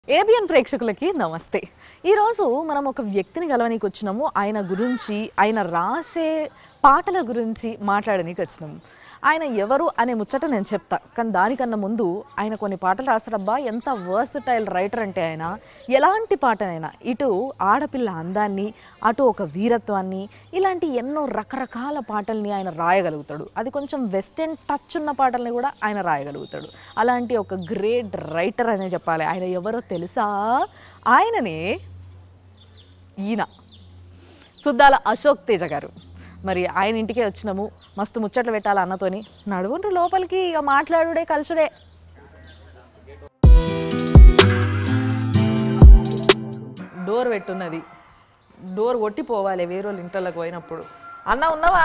ABN ప్రేక్షకులకి నమస్తే ఈరోజు మనం ఒక వ్యక్తిని కలవనీకి వచ్చినాము ఆయన గురించి ఆయన రాసే పాటల గురించి మాట్లాడనీకి వచ్చినాము ఆయన ఎవరు అనే ముచ్చట నేను చెప్తా కానీ దానికన్నా ముందు ఆయన కొన్ని పాటలు రాస్తారబ్బా ఎంత వర్సటైల్ రైటర్ అంటే ఆయన ఎలాంటి పాటనైనా ఇటు ఆడపిల్ల అందాన్ని అటు ఒక వీరత్వాన్ని ఇలాంటి ఎన్నో రకరకాల పాటల్ని ఆయన రాయగలుగుతాడు అది కొంచెం వెస్టర్న్ టచ్ ఉన్న పాటల్ని కూడా ఆయన రాయగలుగుతాడు అలాంటి ఒక గ్రేట్ రైటర్ అనే చెప్పాలి ఆయన ఎవరో తెలుసా ఆయననే ఈయన సుద్దాల అశోక్ తేజ గారు మరి ఆయన ఇంటికే వచ్చినాము మస్తు ముచ్చట్లు పెట్టాలి అన్నతోని నడువుండ్రు లోపలికి ఇక మాట్లాడుడే కలుసుడే డోర్ పెట్టున్నది డోర్ కొట్టిపోవాలి వేరే వాళ్ళ ఇంట్లోకి పోయినప్పుడు అన్న ఉన్నావా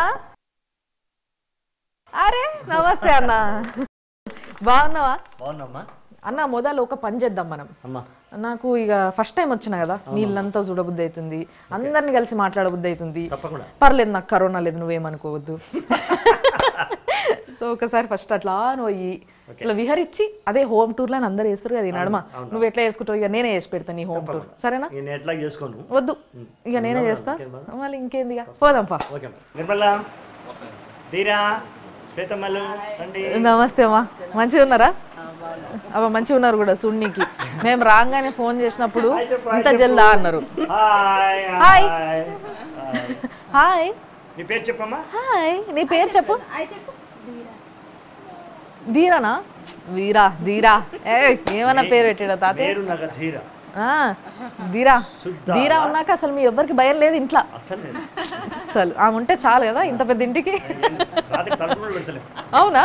అరే నమస్తే అన్న బాగున్నావా బాగున్నామ్మా అన్న మొదలు ఒక పని చేద్దాం మనం అమ్మా నాకు ఇక ఫస్ట్ టైం వచ్చిన కదా మీ ఇల్లంతా చూడబుద్ధి అవుతుంది అందరిని కలిసి మాట్లాడబుద్ధి అవుతుంది తప్పకుండా పర్లేదు నాకు కరోనా లేదు నువ్వేమనుకోవద్దు సో ఒకసారి ఫస్ట్ అట్లా పోయి ఇట్లా విహరించి అదే హోమ్ టూర్ లో అందరు వేస్తారు కదా ఈ నడమ నువ్వు ఎట్లా వేసుకుంటావు ఇక నేనే వేసి పెడతాను ఈ హోమ్ టూర్ సరేనా నేను ఎట్లా చేసుకోను వద్దు ఇక నేనే చేస్తా మళ్ళీ ఇంకేంది ఇక పోదాంపా ఓకే నిర్మల తీరా శ్వేతమ్మలు రండి నమస్తే అమ్మా మంచిగా ఉన్నారా అవ్వ మంచిగా ఉన్నారు కూడా సున్నీకి మేము రాగానే ఫోన్ చేసినప్పుడు ఇంత జల్దా అన్నారు హాయ్ హాయ్. హాయ్ హాయ్ నీ పేరు చెప్పమ్మా హాయ్ నీ పేరు చెప్పు ధీరానా వీరా ధీరా ఏ ఏమన్నా పేరు పెట్టాడా తాతయ్య పేరు నాకు ధీర ఆ, ధీరా శుద్ధ. ధీరా ఉన్నాక అసలు మీ ఎవ్వరికి భయం లేదు ఇంట్లో అసలు నేను అసలు ఆమె ఉంటే చాలు కదా ఇంత పెద్ద ఇంటికి రాత్రి తలుపు కూడా పెడతలేము అవునా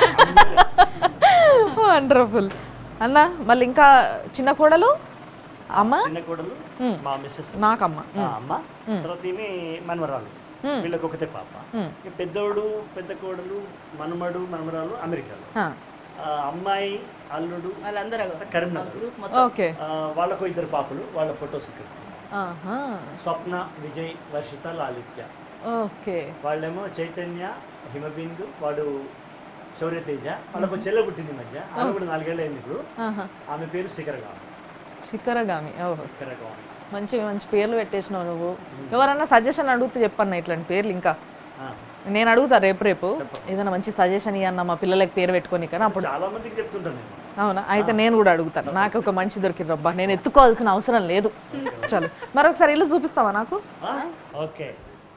వండర్ఫుల్ అన్న మళ్ళీ ఇంకా చిన్న కోడలు అమ్మ చిన్న కోడలు మా మిస్సెస్ నాకమ్మ అమ్మ తర్వాత ఈమె మనవరాలు వీళ్ళకి ఒకతే పాప ఇక పెద్దోడు పెద్ద కోడలు మనమడు మనమరాలు అమెరికాలో ఆ, ఆ, అమ్మాయి అల్లుడు వాళ్ళందరూ కరీంనగర్ ఓకే ఆ, వాళ్ళకు ఇద్దరు పాపలు వాళ్ళ ఫొటోస్ ఇక్కడ ఆహా, స్వప్న విజయ్ వర్షిత లాలిత్య ఓకే వాళ్ళేమో చైతన్య హిమబిందు వాడు శౌర్యతేజ వాళ్ళకు చెల్లె పుట్టింది ఈ మధ్య ఆమె కూడా నాలుగేళ్ళు అయింది ఇప్పుడు ఆహా. ఆమె పేరు శిఖరగామి శిఖరగామి ఓహో శిఖరగామి మంచి మంచి పేర్లు పెట్టేసినావు నువ్వు ఎవరన్నా సజెషన్ అడిగితే చెప్పన్న ఇట్లాంటి పేర్లు ఇంకా ఆ, నేను అడుగుతా రేపు రేపు ఏదైనా మంచి సజెషన్ ఇవ్వన్న మా పిల్లలకి పేరు పెట్టుకొని కానీ అప్పుడు చాలా మందికి చెప్తుంటాను నేను అవునా అయితే నేను కూడా అడుగుతాను నాకు ఒక మంచి దొరికింది రబ్బా నేను ఎత్తుకోవాల్సిన అవసరం లేదు చలో మరొకసారి ఇల్లు చూపిస్తావా నాకు ఆ? ఓకే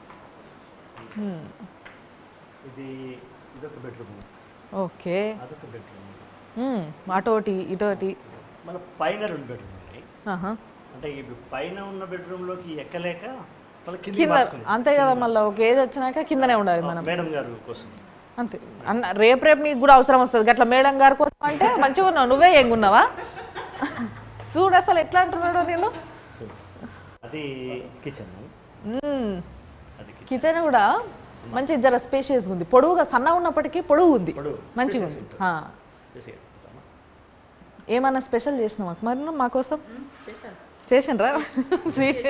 ఇది ఇదొక బెడ్రూమ్ ఓకే అదొక బెడ్రూమ్ మ్మ్. అటోటి ఇటోటి మన పైన రెండు బెడ్రూమ్ ఉన్నాయి ఆహా. అంటే ఇప్పుడు పైన ఉన్న బెడ్రూమ్లోకి ఎక్కలేక వాళ్ళ కింద కింద అంతే కదా మళ్ళీ ఒక ఏజ్ వచ్చినాక కిందనే ఉండాలి మనం మేడం గారు కోసం అంతే అన్న రేపు రేపు నీకు కూడా అవసరం వస్తుంది గట్ల మేడం గారి కోసం అంటే మంచిగా ఉన్నావు నువ్వే ఎంగున్నావా చూడు అసలు ఎట్లా అంటున్నాడు నేను సో అది కిచెన్ మ్మ్. అది కిచెన్ కిచెన్ కూడా మంచి జర స్పేషియస్ ఉంది పొడవుగా సన్న ఉన్నప్పటికీ పొడవు ఉంది పొడవు, మంచిగా spacious ఉంది ఆ. చేసేది చెప్తామా? ఏమన్నా స్పెషల్ చేసినావా మరి నువ్వు మా కోసం చేశాను చేసిండ్రా స్వీట్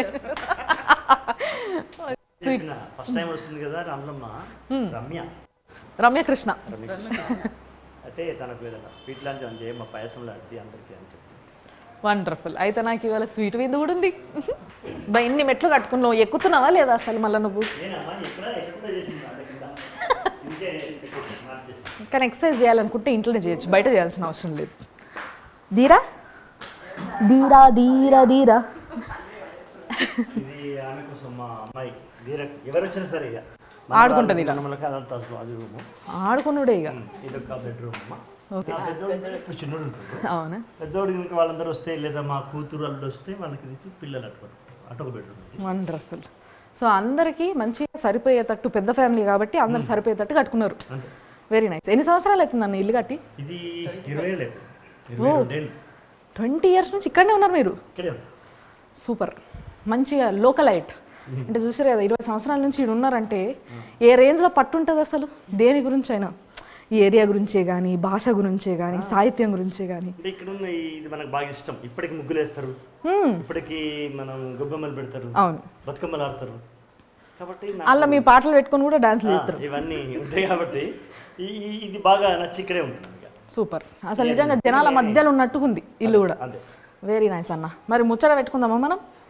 చెప్పిన ఫస్ట్ టైం వస్తుంది కదా రామ్లమ్మ రమ్య రమ్యకృష్ణ రమ్య అయితే తనకు ఏదైనా స్వీట్ లాంటి అంటే మా పాయసం లాంటిది అందరికీ అని చెప్తాను వండర్ఫుల్ అయితే నాకు ఇవాళ స్వీట్ విందు కూడా ఉంది బా ఇన్ని మెట్లు కట్టుకున్నావు ఎక్కుతున్నావా లేదా అసలు మళ్ళీ నువ్వు నేనమ్మా ఎక్కడ ఎక్కడ చేసింది ఆడ కింద ఇంకే పెట్టేసి మార్చేసి కానీ ఎక్సర్సైజ్ చేయాలనుకుంటే ఇంట్లోనే చేయొచ్చు బయట చేయాల్సిన అవసరం లేదు ధీరా ధీరా ధీరా ధీరా ఇది ఆమె కోసం మా అమ్మాయి ధీర ఎవరు వచ్చినా సరే ఇక ఆడుకుంటది ఇక. మనకి అదంతా అది రూము ఆడుకున్నాడే ఇక ఇదొక బెడ్రూమ్ అమ్మా ఓకే ఆ బెడ్రూమ్ ఇప్పుడు చిన్నోడు ఉంటాడు అవునా పెద్దోడు ఇంకా వాళ్ళందరూ వస్తే లేదా మా కూతురు అల్లుడు వస్తే వాళ్ళకి ఇచ్చి పిల్లలు అటుకోరు అటొక బెడ్రూమ్ ఇది వండర్ఫుల్ సో అందరికీ మంచిగా సరిపోయేటట్టు పెద్ద ఫ్యామిలీ కాబట్టి అందరు సరిపోయేటట్టు కట్టుకున్నారు అంతే వెరీ నైస్ ఎన్ని సంవత్సరాలు అవుతుంది అన్న ఇల్లు కట్టి ఇది ఇరవై లేదు ఇరవై రెండేళ్ళు ట్వంటీ ఇయర్స్ నుంచి ఇక్కడనే ఉన్నారు మీరు ఇక్కడే ఉంది. సూపర్ మంచిగా లోకలైట్ అంటే చూసారు కదా ఇరవై సంవత్సరాల నుంచి ఇక్కడ ఉన్నారంటే ఏ రేంజ్లో పట్టుంటుంది అసలు దేని గురించి అయినా ఈ ఏరియా గురించే కానీ భాష గురించే కానీ సాహిత్యం గురించే కానీ అంటే ఇక్కడ ఉన్న ఈ- ఇది మనకు బాగా ఇష్టం ఇప్పటికి ముగ్గులు వేస్తారు ఇప్పటికి మనం గొబ్బెమ్మలు పెడతారు అవును బతుకమ్మలు ఆడతారు కాబట్టి నాకు అలా మీ పాటలు పెట్టుకొని కూడా డాన్స్లు ఆ, చేస్తారు ఇవన్నీ ఉంటాయి కాబట్టి ఈ ఈ- ఇది బాగా నచ్చి ఇక్కడే ఉంటుంది ఇక. సూపర్ అసలు నిజంగా జనాల మధ్యలో ఉన్నట్టుగా ఉంది ఇల్లు కూడా అంతే వెరీ నైస్ అన్న మరి ముచ్చట పెట్టుకుందామా మనం